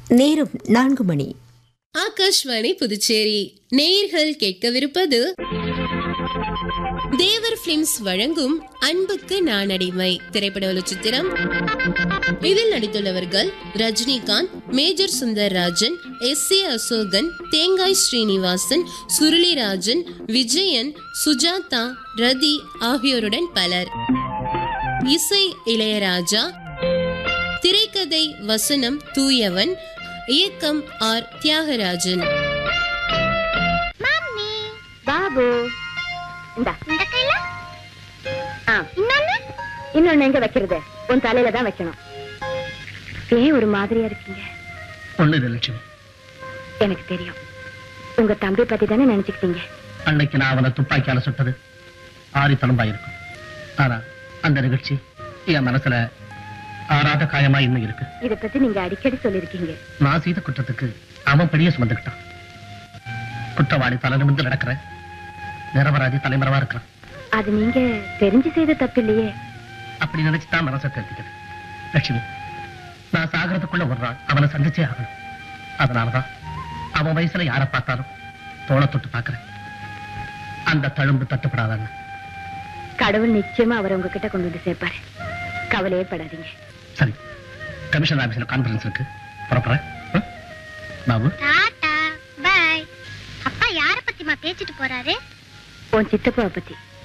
நேரம் நான்கு மணி ஆகாஷ்வாணி புதுச்சேரி நேயர்கள் கேட்கவிருப்பது தேவர் பிலிம்ஸ் வழங்கும் அன்புக்கு நான் அடிமை திரைப்பட ஒளிச்சித்திரம் இதில் நடித்துள்ளவர்கள் Rajinikanth Major Sundarrajan S A Ashokan Thengai Srinivasan Surulirajan Vijayan Sujatha ரதி ஆகியோருடன் பலர் இசை இளையராஜா திரைக்கதை வசனம் தூயவன் இயக்கம் ஆர் தியாகராஜன் பாபு இந்தா இந்த கையில ஆ இன்னொன்னு இன்னொன்னு எங்க வைக்கிறது உன் தலையில தான் வைக்கணும் ஏன் ஒரு மாதிரியா இருக்கீங்க ஒண்ணு இல்லை லட்சுமி எனக்கு தெரியும் உங்க தம்பி பத்தி தானே நினைச்சுக்கிட்டீங்க அன்னைக்கு நான் அவனை துப்பாக்கியால சுட்டது ஆறித்தனம்பா இருக்கும் ஆனா அந்த நிகழ்ச்சி என் மனசுல ஆறாத காயமா இன்னும் இருக்கு இத பத்தி நீங்க அடிக்கடி சொல்லிருக்கீங்க நான் செய்த குற்றத்துக்கு அவன் பெரிய சுமந்துக்கிட்டான் குற்றவாளி தலை நிமிர்ந்து நடக்கிற நிரபராதி தலைமறைவா இருக்கிறான் அது நீங்க தெரிஞ்சு செய்த தப்பு இல்லையே அப்படி நினைச்சுதான் மனசை கருத்திக்கிறது லட்சுமி நான் சாகிறதுக்குள்ள ஒரு நாள் அவனை சந்திச்சே ஆகணும் அதனாலதான் அவன் வயசுல யாரை பார்த்தாலும் தோளை தொட்டு பார்க்கிறேன் அந்த தழும்பு தட்டுப்படாதான்னு கடவுள் நிச்சயமா அவரை உங்ககிட்ட கொண்டு வந்து சேர்ப்பாரு கவலையே படாதீங்க சரி கமிஷன் ஆபீஸ்ல கான்பரன்ஸ் இருக்கு புறப்படுறேன் ம்? பாபு டாடா பை அப்பா யார பத்திமா பேசிட்டு போறாரு உன் சித்தப்பாவை பத்தி